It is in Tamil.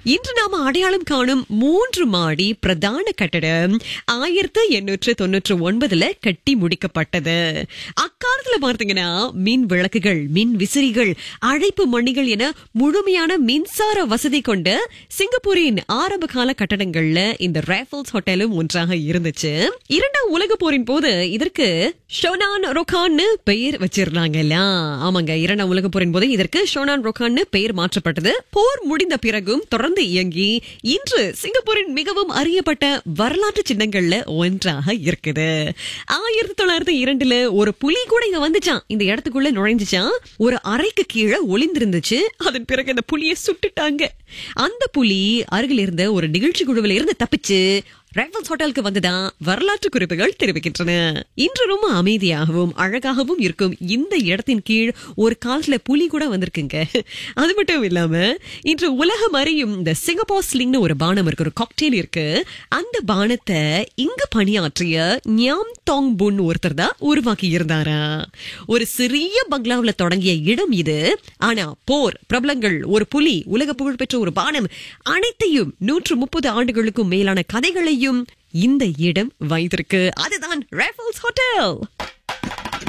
இன்று நாம அடையாளம் காணும் மூன்று மாடி பிரதான கட்டடம் ஆயிரத்து எண்ணூற்று தொன்னூற்று ஒன்பதுல கட்டி முடிக்கப்பட்டது அக்காலத்துல பார்த்தீங்கன்னா மின் விளக்குகள் மின் விசிறிகள் அழைப்பு மணிகள் என முழுமையான மின்சார வசதி கொண்ட சிங்கப்பூரின் ஆரம்ப கால கட்டடங்கள்ல இந்த ரேஃபல்ஸ் ஹோட்டலும் ஒன்றாக இருந்துச்சு இரண்டாம் உலக போரின் போது இதற்கு ஷோனான் ரொகான்னு பெயர் வச்சிருந்தாங்கல்ல ஆமாங்க இரண்டாம் உலக போரின் போது இதற்கு ஷோனான் ரொகான்னு பெயர் மாற்றப்பட்டது போர் முடிந்த பிறகும் தொடர்ந்து இயங்கி இன்று சிங்கப்பூரின் மிகவும் அறியப்பட்ட வரலாற்று சின்னங்கள்ல ஒன்றாக இருக்குது ஆயிரத்தி தொள்ளாயிரத்தி இரண்டுல ஒரு புலி கூட இங்க வந்துச்சான் இந்த இடத்துக்குள்ள நுழைஞ்சுச்சான் ஒரு அறைக்கு கீழே ஒளிந்திருந்துச்சு அதன் பிறகு அந்த புலியை சுட்டுட்டாங்க அந்த புலி அருகில் இருந்த ஒரு நிகழ்ச்சி குழுவில் இருந்து தப்பிச்சு ரேஃபல்ஸ் ஹோட்டலுக்கு வந்துதான் வரலாற்று குறிப்புகள் தெரிவிக்கின்றன இன்று ரொம்ப அமைதியாகவும் அழகாகவும் இருக்கும் இந்த இடத்தின் கீழ் ஒரு காலத்துல புலி கூட வந்திருக்குங்க அது மட்டும் இல்லாம இன்று உலகம் அறியும் இந்த சிங்கப்பூர் ஸ்லிங்னு ஒரு பானம் இருக்கு ஒரு காக்டெயில் இருக்கு அந்த பானத்தை இங்கு பணியாற்றிய ஞாம் தாங் புன் ஒருத்தர் தான் உருவாக்கி இருந்தாரா ஒரு சிறிய பங்களாவுல தொடங்கிய இடம் இது ஆனா போர் பிரபலங்கள் ஒரு புலி உலக புகழ்பெற்ற ஒரு பானம் அனைத்தையும் நூற்று முப்பது ஆண்டுகளுக்கும் மேலான கதைகளையும் இந்த இடம் வைத்திருக்கு அதுதான் ரேஃபல்ஸ் ஹோட்டல்